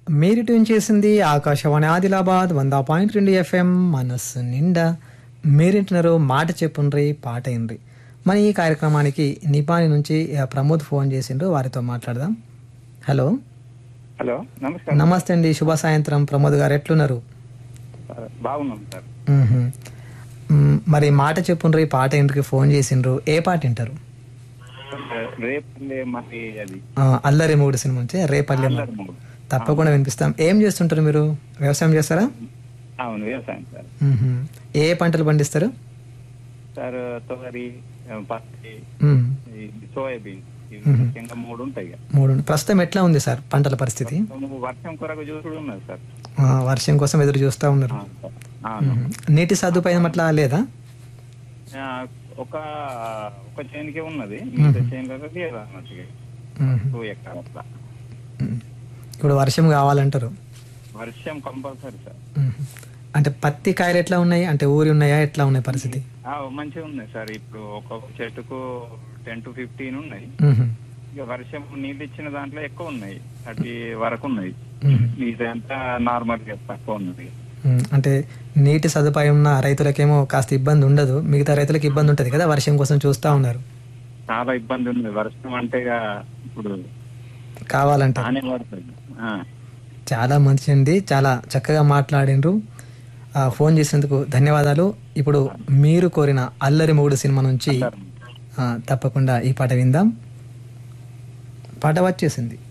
మీరు ట్యూన్ చేసింది ఆకాశవాణి ఆదిలాబాద్ వంద పాయింట్ రెండు ఎఫ్ఎం మనస్సు నిండా మీరింటున్నారు మాట చెప్పుండ్రి పాట అయినరి మన ఈ కార్యక్రమానికి నిపాని నుంచి ఆ, ప్రమోద్ ఫోన్ చేసిండ్రు వారితో మాట్లాడదాం హలో హలో నమస్కారం నమస్తే అండి శుభ సాయంత్రం ప్రమోద్ గారు ఎట్లున్నారు సార్ బాగున్నాం సార్ మ్హూ. మ్, మరి మాట చెప్పుండ్రి పాట ఇంటికి ఫోన్ చేసిండ్రు ఏ పాట వింటారు రేపు మరి అది ఆ, అల్లరి మూడు సినిమా నుంచి రేపల్లె అల్లరి మూడు. తప్పకుండా వినిపిస్తాం ఏం చేస్తుంటారు మీరు వ్యవసాయం చేస్తారా అవును వ్యవసాయం సార్ మ్హూ. ఏ పంటలు పండిస్తారు సార్ తొగరి పత్తి మ్, ఈ సోయాబీన్ ఇవి ముఖ్యంగా మూడు ఉంటాయి ఇక. మూడు ప్రస్తుతం ఎట్లా ఉంది సార్ పంటల పరిస్థితి మేము వర్షం కొరకు చూసుడు ఉన్నది సార్ ఆ, వర్షం కోసం ఎదురు చూస్తూ ఉన్నారు అవును సార్. అవును. మ్హూ. నీటి సదుపాయం అట్లా లేదా ఆ, ఒక ఒక చేనుకే ఉన్నది మిగతా చేనులలో లేదు అన్నట్టుగా మ్హూ. టూ ఎకరాలు అట్లా మ్. ఇప్పుడు వర్షం కావాలంటారు వర్షం కంపల్సరీ సార్ మ్హూ. అంటే పత్తి కాయలు ఎట్లా ఉన్నాయి అంటే ఊరి ఉన్నాయా ఎట్లా ఉన్నాయి పరిస్థితి ఆ, మంచిగా ఉన్నాయి సార్ ఇప్పుడు ఒక్కొక్క చెట్టుకు టెన్ టు ఫిఫ్టీన్ ఉన్నాయి మ్హూ. ఇక వర్షం నీళ్ళు ఇచ్చిన దాంట్లో ఎక్కువ ఉన్నాయి థర్టీ వరకు ఉన్నాయి మ్హూ. ఇదంతా నార్మల్ గా తక్కువ ఉన్నది మ్మ్. అంటే నీటి సదుపాయం ఉన్న రైతులకేమో కాస్త ఇబ్బంది ఉండదు మిగతా రైతులకు ఇబ్బంది ఉంటుంది కదా వర్షం కోసం చూస్తూ ఉన్నారు చాలా ఇబ్బంది ఉంది వర్షం అంటే ఇక ఇప్పుడు కావాలంటే హాని పడుతుంది ఆ, చాలా మంచిదండి చాలా చక్కగా మాట్లాడిండ్రు ఆ, ఫోన్ చేసినందుకు ధన్యవాదాలు ఇప్పుడు మీరు కోరిన అల్లరి మొగుడు సినిమా నుంచి ఆ, తప్పకుండా ఈ పాట విందాం పాట వచ్చేసింది